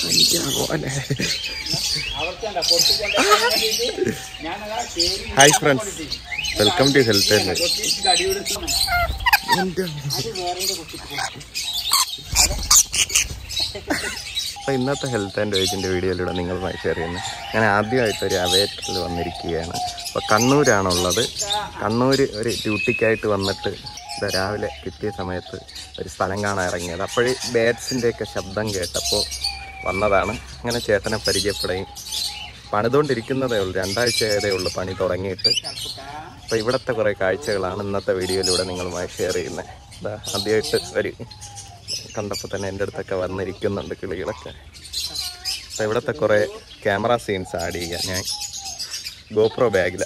Hi friends welcome to health and അപ്പോൾ ഇന്നത്തെ health and വേജിൻ്റെ വീഡിയോയിലൂടെ നിങ്ങളുമായി ഷെയർ ചെയ്യുന്നത് ഞാൻ ആദ്യമായിട്ട് ഒരു അവേറ്ററിൽ വന്നിരിക്കുകയാണ് അപ്പോൾ കണ്ണൂരാണുള്ളത് കണ്ണൂർ ഒരു ഡ്യൂട്ടിക്കായിട്ട് വന്നിട്ട് ഇതാ രാവിലെ കിട്ടിയ സമയത്ത് ഒരു സ്ഥലം കാണാൻ ഇറങ്ങിയത് അപ്പോഴേ ബാറ്റ്സിൻ്റെയൊക്കെ ശബ്ദം കേട്ടപ്പോൾ വന്നതാണ് അങ്ങനെ ചേട്ടനെ പരിചയപ്പെടുകയും പണിതുകൊണ്ടിരിക്കുന്നതേ ഉള്ളൂ രണ്ടാഴ്ച ആയതേ ഉള്ളൂ പണി തുടങ്ങിയിട്ട് അപ്പോൾ ഇവിടുത്തെ കുറേ കാഴ്ചകളാണ് ഇന്നത്തെ വീഡിയോയിലൂടെ നിങ്ങളുമായി ഷെയർ ചെയ്യുന്നത് ഇതാ ആദ്യമായിട്ട് ഒരു കണ്ടപ്പോൾ തന്നെ എൻ്റെ അടുത്തൊക്കെ വന്നിരിക്കുന്നുണ്ട് കിളികളൊക്കെ അപ്പോൾ ഇവിടുത്തെ കുറേ ക്യാമറ സീൻസ് ആഡ് ചെയ്യാൻ ഞാൻ ഗോപ്രോ ബാഗിൽ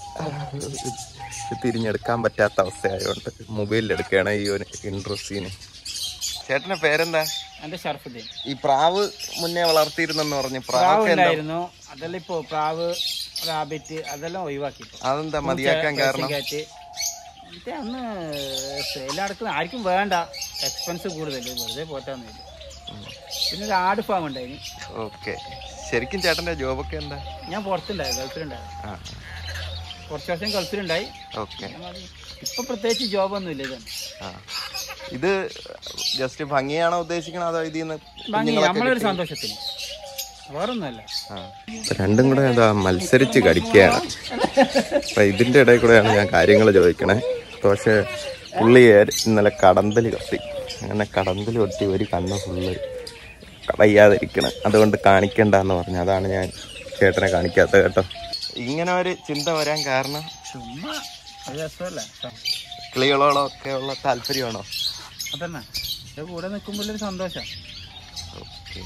തിരിഞ്ഞെടുക്കാൻ പറ്റാത്ത അവസ്ഥയായതുകൊണ്ട് മൊബൈലിൽ എടുക്കുകയാണ് ഈ ഒരു ഇൻട്രോ സീന് ചേട്ടൻ്റെ പേരെന്താ എന്റെ ഷർഫുദ്ദീൻ ഈ പ്രാവ് മുന്നേ വളർത്തിയിരുന്നെന്ന് പറഞ്ഞു പ്രാവ് പ്രാവ് ഉണ്ടായിരുന്നു അതെല്ലാം ഇപ്പോ പ്രാവ് റാബിറ്റ് അതെല്ലാം ഒഴിവാക്കി ഇപ്പൊ. അതെന്താ മതിയാക്കാൻ കാരണം കാറ്റ് മറ്റേ അന്ന് സെയിൽ നടക്കുന്ന ആർക്കും വേണ്ട എക്സ്പെൻസ് കൂടുതൽ വെറുതെ പോറ്റാന്നില്ല പിന്നെ ഒരു ആട് ഫാം ഉണ്ടായിന് ഓക്കെ ശരിക്കും ചേട്ടന്റെ ജോബൊക്കെ എന്താ ഞാൻ പുറത്തുണ്ടായി ഗൾഫിലുണ്ടായി ആ കുറച്ച് വർഷം ഗൾഫിലുണ്ടായി ഓക്കെ ഇപ്പൊ പ്രത്യേകിച്ച് ജോബൊന്നും ഇല്ല ഇതാണ് ആ ഇത് ജസ്റ്റ് ഭംഗിയാണോ ഉദ്ദേശിക്കണത് അതോ ഇതിൽ നിന്ന് ഭംഗി നമ്മളൊരു സന്തോഷത്തിന് വേറൊന്നുമല്ല രണ്ടും കൂടെ അതാ മത്സരിച്ച് കടിക്കുകയാണ് അപ്പൊ ഇതിന്റെ ഇടയിൽ കൂടെയാണ് ഞാൻ കാര്യങ്ങൾ ചോദിക്കണേ പക്ഷെ പുള്ളിയെ ഇന്നലെ കടന്തൽ കത്തി അങ്ങനെ കടന്തൽ കൊത്തി ഒരു കണ്ണ് ഫുള്ള് വയ്യാതിരിക്കണം അതുകൊണ്ട് കാണിക്കണ്ടെന്ന് പറഞ്ഞു അതാണ് ഞാൻ ചേട്ടനെ കാണിക്കാത്തത് കേട്ടോ ഇങ്ങനെ ഒരു ചിന്ത വരാൻ കാരണം ചുമ്മാ ഒരു രസമല്ല കിളികളോടൊക്കെ ഉള്ള താല്പര്യമാണോ അതന്നെ ഇത് കൂടെ നിൽക്കുമ്പോൾ ഒരു സന്തോഷം ഓക്കെ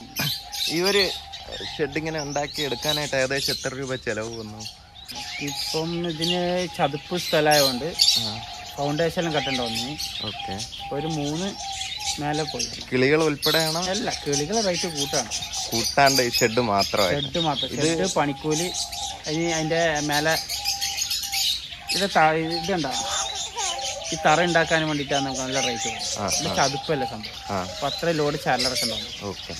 ഈ ഒരു ഷെഡ് ഇങ്ങനെ ഉണ്ടാക്കി എടുക്കാനായിട്ട് ഏകദേശം എത്ര രൂപ ചെലവ് വന്നു ഇപ്പം ഇതിന് ചതുപ്പ് സ്ഥലമായതുകൊണ്ട് ആ ഫൗണ്ടേഷൻ എല്ലാം കെട്ടേണ്ട വന്നു ഓക്കെ ഇപ്പൊ ഒരു മൂന്ന് മേലെ പോയി കിളികൾ ഉൾപ്പെടെയാണോ അല്ല കിളികളെ റേറ്റ് കൂട്ടാണ് കൂട്ടാണ്ട് ഈ ഷെഡ് മാത്രമായി ഷെഡ് മാത്രം ഷെഡ് പണിക്കൂലി അതിന് അതിന്റെ മേലെ ഇത് ത- ഇതുണ്ടോ ഈ തറ ഉണ്ടാക്കാൻ വേണ്ടിയിട്ടാണ് നമുക്ക് നല്ല റേറ്റ് ആ, ഇത് ചതുപ്പല്ല സംഭവം ആ അപ്പൊ അത്ര ലോഡ് ചാലറൊക്കെ ഉണ്ടാവും ഓക്കെ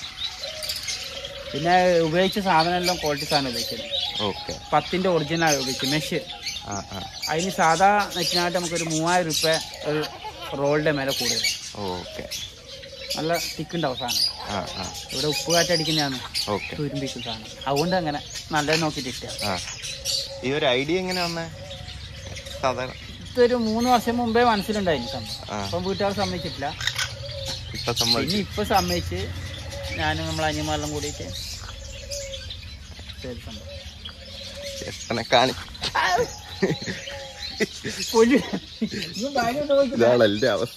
പിന്നെ ഉപയോഗിച്ച സാധനം എല്ലാം ക്വാളിറ്റി സാധനം ഉപയോഗിക്കുന്നത് ഓക്കെ പത്തിന്റെ ഒറിജിനൽ ഉപയോഗിക്കും മെഷ് ആ ആ അതിന് സാധാ നെറ്റിനായിട്ട് നമുക്കൊരു മൂവായിരം രൂപ ഒരു റോളിന്റെ മേലെ കൂടുതൽ ഓക്കെ നല്ല തിക്കുണ്ടാവും സാധനം ആ ആ ഇവിടെ ഉപ്പ് കാറ്റടിക്കുന്നതാണ് ഓക്കെ തുരുമ്പിക്കും സാധനം അതുകൊണ്ട് അങ്ങനെ നല്ലത് നോക്കിയിട്ട് ഇഷ്ടമാണ് ആ ഈ ഒരു ഐഡിയ എങ്ങനെ വന്നേ സാധാരണ ഇതൊരു മൂന്ന് വർഷം മുമ്പേ മനസ്സിലുണ്ടായിരുന്നു സംഭവം ആ അപ്പം വീട്ടുകാർ സമ്മതിച്ചിട്ടില്ല ഇപ്പൊ സമ്മതിച്ചു പിന്നെ ഇപ്പൊ സമ്മതിച്ച് ഞാനും നമ്മളെ അനിയന്മാരെല്ലാം കൂടിയിട്ട് ചെയ്ത സംഭവം ചേട്ടനെ കാണി പൊലി. ഇത് ഭയങ്കര നോക്ക്. ഇതാണ് എന്റെ അവസ്ഥ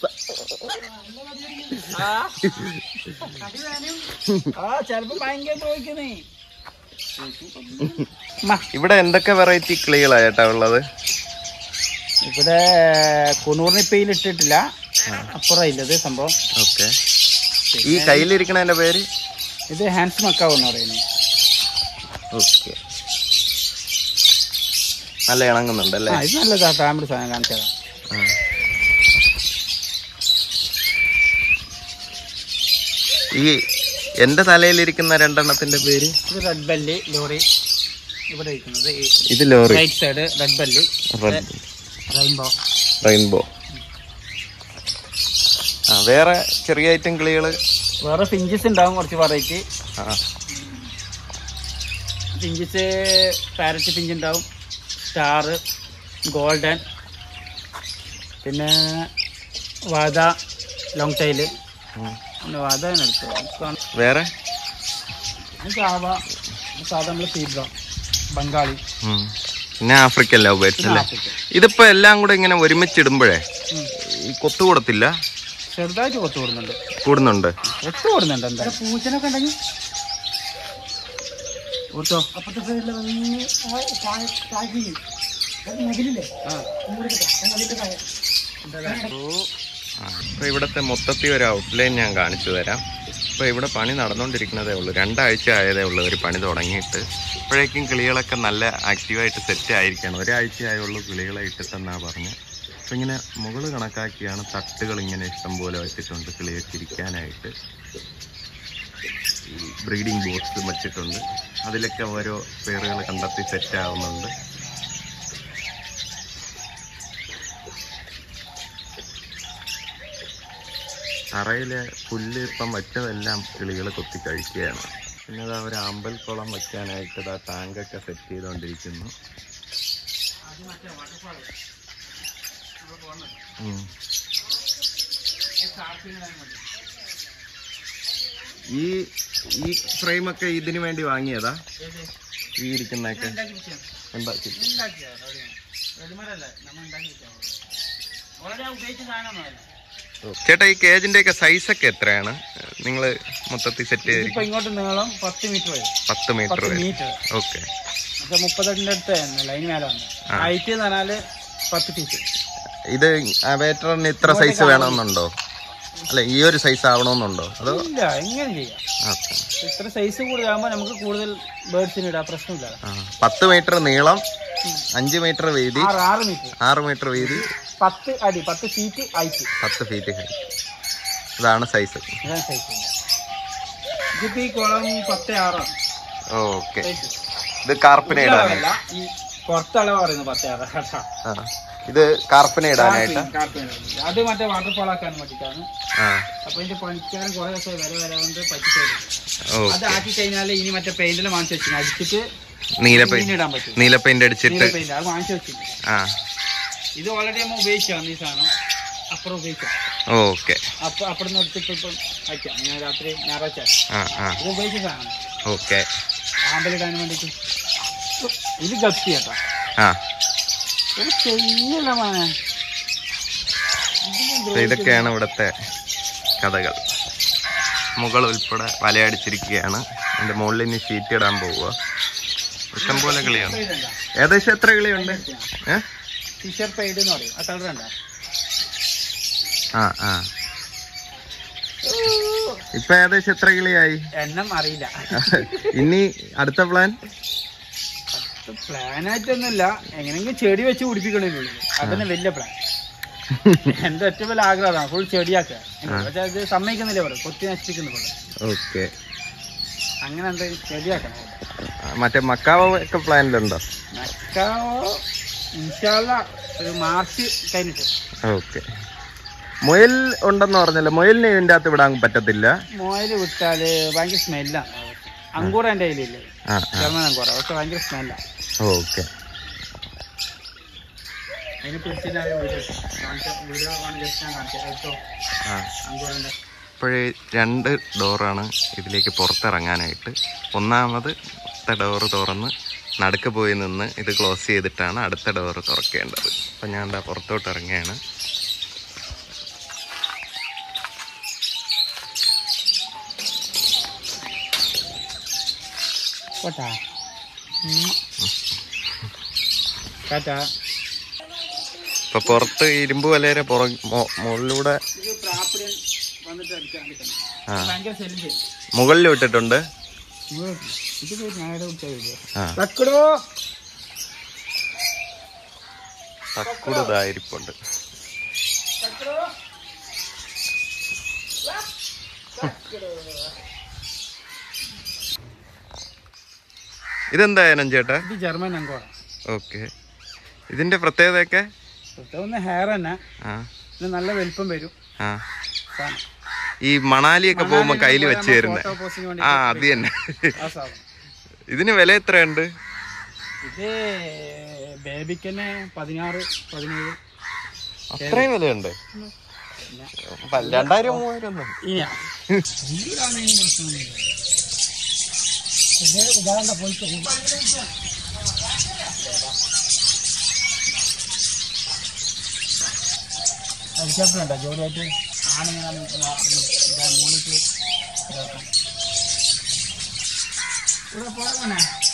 ആ. ആ ചെലപ്പോ ഭയങ്കര നോക്കുന്നേ ഇവിടെ എന്തൊക്കെ വെറൈറ്റി കിളികളാ ചേട്ടാ ഉള്ളത് ഇവിടെ കുണൂറിന് ഇപ്പൊ ഇട്ടിട്ടില്ല അപ്പുറം ഇല്ലത് സംഭവം ഓക്കെ ഈ കയ്യിലിരിക്കണതിന്റെ പേര് ഇത് ഹാൻഡ്സ് മക്കാവ് എന്ന് പറയുന്നത് ഓക്കെ നല്ല ഇണങ്ങുന്നുണ്ടല്ലേ ആ ഇത് നല്ലതാ ഫാമിലി സാധനം കാണിച്ചതാ ആ. ഈ എന്റെ തലയിലിരിക്കുന്ന രണ്ടെണ്ണത്തിന്റെ പേര് ഇത് റെഡ് ബെല്ലി ലോറി ഇവിടെ ഇരിക്കുന്നത് ഈ ഇത് lory right side red belly red rainbow rainbow ആ വേറെ ചെറിയ ഐറ്റം കിളികള് വേറെ ഫിഞ്ചസ് ഉണ്ടാവും കുറച്ച് വെറൈറ്റി ആ ഫിഞ്ചസ് പാരറ്റ് ഫിഞ്ച് ഉണ്ടാവും സ്റ്റാർ ഗോൾഡൻ പിന്നെ വാദ ലോങ് ടൈല് ഉം. പിന്നെ വാദ എടുത്തു വേറെ സാവ സാധാ നമ്മൾ സീബ്ര ബംഗാളി ഉം. പിന്നെ ആഫ്രിക്കൻ ലവ് ബേർഡ്സ് അല്ലേ ആഫ്രിക്ക. ഇതിപ്പോ എല്ലാം കൂടെ ഇങ്ങനെ ഒരുമിച്ചിടുമ്പോഴേ ഉം. ഈ കൊത്തു കൂടത്തില്ല ചെറുതായിട്ട് കൊത്തു കൂടുന്നുണ്ട് കൂടുന്നുണ്ട് കൊത്തു കൂടുന്നുണ്ട് എന്താ പൂച്ചനൊക്കെ ഉണ്ടെങ്കിൽ ഓർത്തോ അപ്പത്തെ സൈഡിൽ അപ്പൊ ഇവിടത്തെ മൊത്തത്തിൽ ഒരു ഔട്ട്ലൈൻ ഞാൻ കാണിച്ചു തരാം ഇപ്പൊ ഇവിടെ പണി നടന്നുകൊണ്ടിരിക്കുന്നതേ ഉള്ളൂ രണ്ടാഴ്ച ആയതേ ഉള്ളൂ ഒരു പണി തുടങ്ങിയിട്ട് ഇപ്പോഴേക്കും കിളികളൊക്കെ നല്ല ആക്റ്റീവായിട്ട് സെറ്റ് ആയിരിക്കണം ഒരാഴ്ച ആയുള്ളൂ കിളികളെ ഇട്ടിട്ടെന്നാ പറഞ്ഞ് അപ്പൊ ഇങ്ങനെ മുകള് കണക്കാക്കിയാണ് തട്ടുകൾ ഇങ്ങനെ ഇഷ്ടം പോലെ വെച്ചിട്ടുണ്ട് കിളിയൊക്കെ ഇരിക്കാനായിട്ട് ഈ ബ്രീഡിംഗ് ബോക്സും വെച്ചിട്ടുണ്ട് അതിലൊക്കെ ഓരോ പേറുകൾ കണ്ടെത്തി സെറ്റ് ആവുന്നുണ്ട് തറയിലെ പുല്ല് ഇപ്പം വെച്ചതെല്ലാം കിളികൾ കൊത്തി കഴിക്കുകയാണ് പിന്നെ ഇതാ ഒരു അമ്പൽക്കുളം വെക്കാനായിട്ട് ഇതാ ടാങ്കൊക്കെ സെറ്റ് ചെയ്തുകൊണ്ടിരിക്കുന്നു ഉം. ഈ ഈ ഫ്രെയിമൊക്കെ ഇതിനു വേണ്ടി വാങ്ങിയതാ ഈ ഇരിക്കുന്നൊക്കെ ഉണ്ടാക്കി ചേട്ടാ ഈ കേജിന്റെ ഒക്കെ സൈസ് ഒക്കെ എത്രയാണ് നിങ്ങൾ മൊത്തത്തിൽ സെറ്റ് ചെയ്ത് ഇപ്പൊ ഇങ്ങോട്ട് നീളം പത്ത് മീറ്റർ വരും പത്ത് മീറ്റർ പത്ത് വരെ മീറ്റർ ഓക്കെ മറ്റേ മുപ്പത്തെട്ടിന്റെ അടുത്ത് ആയിരുന്നല്ലോ അതിന് മേലെ വന്നു ഹൈറ്റ് എന്ന് പറഞ്ഞാല് പത്ത് ഫീറ്റ് ഇത് വേറ്ററിന് ഇത്ര സൈസ് വേണമെന്നുണ്ടോ അല്ല ഈ ഒരു സൈസ് ആവണമെന്നുണ്ടോ അതോ ഇല്ല എങ്ങനെ ചെയ്യാം ഓക്കെ ഇത്ര സൈസ് കൂടുതലാകുമ്പോൾ നമുക്ക് കൂടുതൽ ബേർഡ്സിന് ഇടാം പ്രശ്നമില്ല പത്ത് മീറ്റർ നീളം അഞ്ച് മീറ്റർ വീതി ആറ് ആറ് മീറ്റർ ആറ് മീറ്റർ വീതി പത്ത് അടി പത്ത് ഫീറ്റ് ഹൈറ്റ് പത്ത് ഫീറ്റ് ഹൈറ്റ് ഇതാണ് സൈസ് ഇതാണ് സൈസ് ഇതിപ്പോ ഈ കുളം പത്ത് ആറാണ് ഓക്കെ സൈസ് ഇത് കാർപ്പിനെ ഇടാനായിട്ട് അളവല്ല ഈ പുറത്തളവ് പറയുന്നത് പത്ത് ആറ് കേട്ടോ ആ. ഇത് കാർപ്പിനെ ഇടാനായിട്ട് കാപ്പിയാണ്. അത് മറ്റേ വാട്ടർഫോൾ ആക്കാൻ വേണ്ടിയിട്ടാണ് ആ അപ്പൊ ഇതിന്റെ പണിക്കാരൻ കുറെ ദിവസം വില വരാണ്ട് പറ്റിച്ചായിരുന്നു ഓ അത് ആക്കി കഴിഞ്ഞാൽ ഇനി മറ്റേ പെയിന്റിൽ വാങ്ങിച്ചു വെച്ചു അടിച്ചിട്ട് നീല മീൻ പെയിന്റ് ഇടാൻ പറ്റും നീല പെയിന്റ് അടിച്ചിട്ട് നീല പെയിന്റ് അത് വാങ്ങിച്ചു വെച്ചില്ല ആ ഇത് ഓൾറെഡി നമ്മൾ ഉപയോഗിച്ചാണ് ഈ സാധനം അപ്പുറം ഉപയോഗിക്കാം ഓക്കെ അപ്പൊ അപ്പുറം എടുത്തിട്ട് ഇപ്പം വയ്ക്കാം ഞാൻ രാത്രി ഞായറാഴ്ച ആ ആ ഇത് ഉപയോഗിച്ച സാധനം ഓക്കെ ആമ്പലിടാൻ വേണ്ടിട്ട് ഇത് ഗപ്പി കേട്ടോ ആ ഒരു ചെയ്യല്ല മോനെ അപ്പൊ ഇതൊക്കെയാണ് ഇവിടുത്തെ കഥകൾ മുകൾ ഉൾപ്പെടെ വലയടിച്ചിരിക്കുകയാണ് അതിന്റെ മുകളിൽ ഇനി ഷീറ്റ് ഇടാൻ പോവുക ഇഷ്ടംപോലെ കിളിയാണ് ഏകദേശം എത്ര കിളിയുണ്ട് ഏ ഫിഷർ പെയ്ഡ് എന്ന് പറയും ആ കളർ ഉണ്ടോ ആ ആ ഇപ്പൊ ഏകദേശം എത്ര കിളിയായി എണ്ണം അറിയില്ല ഇനി അടുത്ത പ്ലാൻ പ്ലാൻ ആയിട്ടൊന്നുമില്ല എങ്ങനെയെങ്കിലും ചെടി വെച്ച് പിടിപ്പിക്കണേ ഉള്ളൂ അതന്നെ വലിയ പ്ലാൻ എന്റെ ഏറ്റവും വലിയ ആഗ്രഹമാണ് ഫുൾ ചെടിയാക്കുക പക്ഷെ അത് സമ്മതിക്കുന്നില്ല ഇവിടെ കൊത്തി നശിപ്പിക്കുന്ന പോലെ ഓക്കെ അങ്ങനെ എന്തെങ്കിലും ചെടിയാക്കണം മറ്റേ മക്കാവ ഒക്കെ പ്ലാനിലുണ്ടോ നക്കാവോ ഇൻഷാല്ല ഒരു മാർച്ച് കഴിഞ്ഞിട്ട് ഓക്കെ മുയൽ ഉണ്ടെന്ന് പറഞ്ഞല്ലോ മുയലിനെ ഇതിന്റെ അകത്ത് വിടാൻ പറ്റത്തില്ല മോയിൽ വിട്ടാല് ഭയങ്കര സ്മെല്ലാണ് അങ്കൂറ എൻ്റെ കയ്യിലില്ലേ ആ ജർമ്മൻ അങ്കൂറ പക്ഷെ ഭയങ്കര സ്മെല്ലാണ് ഓക്കെ അതിനെ പിടിച്ചിട്ട് ഞാൻ വീഡിയോ കാണിച്ച വീഡിയോ ജസ്റ്റ് ഞാൻ കാണിച്ചു എടുത്തോ ആ അങ്കൂറിൻ്റെ ഇപ്പോഴേ രണ്ട് ഡോറാണ് ഇതിലേക്ക് പുറത്തിറങ്ങാനായിട്ട് ഒന്നാമത് ഡോറ് തുറന്ന് നടുക്ക് പോയി നിന്ന് ഇത് ക്ലോസ് ചെയ്തിട്ടാണ് അടുത്ത ഡോറ് തുറക്കേണ്ടത് അപ്പം ഞാൻ ദാ പുറത്തോട്ട് ഇറങ്ങുകയാണ് പോട്ടാ ടാറ്റാ ഇപ്പൊ പുറത്ത് ഇരുമ്പ് വലയുടെ പുറ മൊ- മുകളിലൂടെ ഇത് പ്രാപ്പിടൻ വന്നിട്ട് അടിക്കാൻ നിൽക്കണം ആ ഭയങ്കര സെല്ലും ചെയ്യും മുകളിൽ വിട്ടിട്ടുണ്ട് ഇത് പോയി ഞാനിടെ വിളിച്ചാൽ ആ തക്കടോ തക്കുട് ഇതായിരിപ്പുണ്ട് തക്കടോ ഇതെന്തായാലും ചേട്ടാ ഇത് ജർമ്മൻ അങ്കോറ ഓക്കെ ഇതിന്റെ പ്രത്യേകതയൊക്കെ ഒന്ന് ഹെയർ തന്നെ ആ ഇത് നല്ല വലിപ്പം വരും ആ സാധനം ഈ മണാലിയൊക്കെ പോകുമ്പോ കയ്യിൽ വെച്ച് തരുന്നത് ഫോട്ടോ പോസ്റ്റിന് വേണ്ടി ആ അത് തന്നെ ആ സാധനം ഇതിന് വില എത്രയുണ്ട് ഇത് ബേബിക്ക് തന്നെ പതിനാറ് പതിനേഴ് അത്രയും വിലയുണ്ട് പ- രണ്ടായിരം മൂവായിരം ഒന്നും ഇനിയാ ഇതിലാണെങ്കിൽ പ്രശ്നമൊന്നുമില്ല ഇത് ഇതാണ്ട പോയിട്ട് അരിച്ചപ്പുണ്ടോ ജോലിയായിട്ട് ആണിങ്ങനെ മൂന്നിട്ട് ഇവിടെ പോകണേ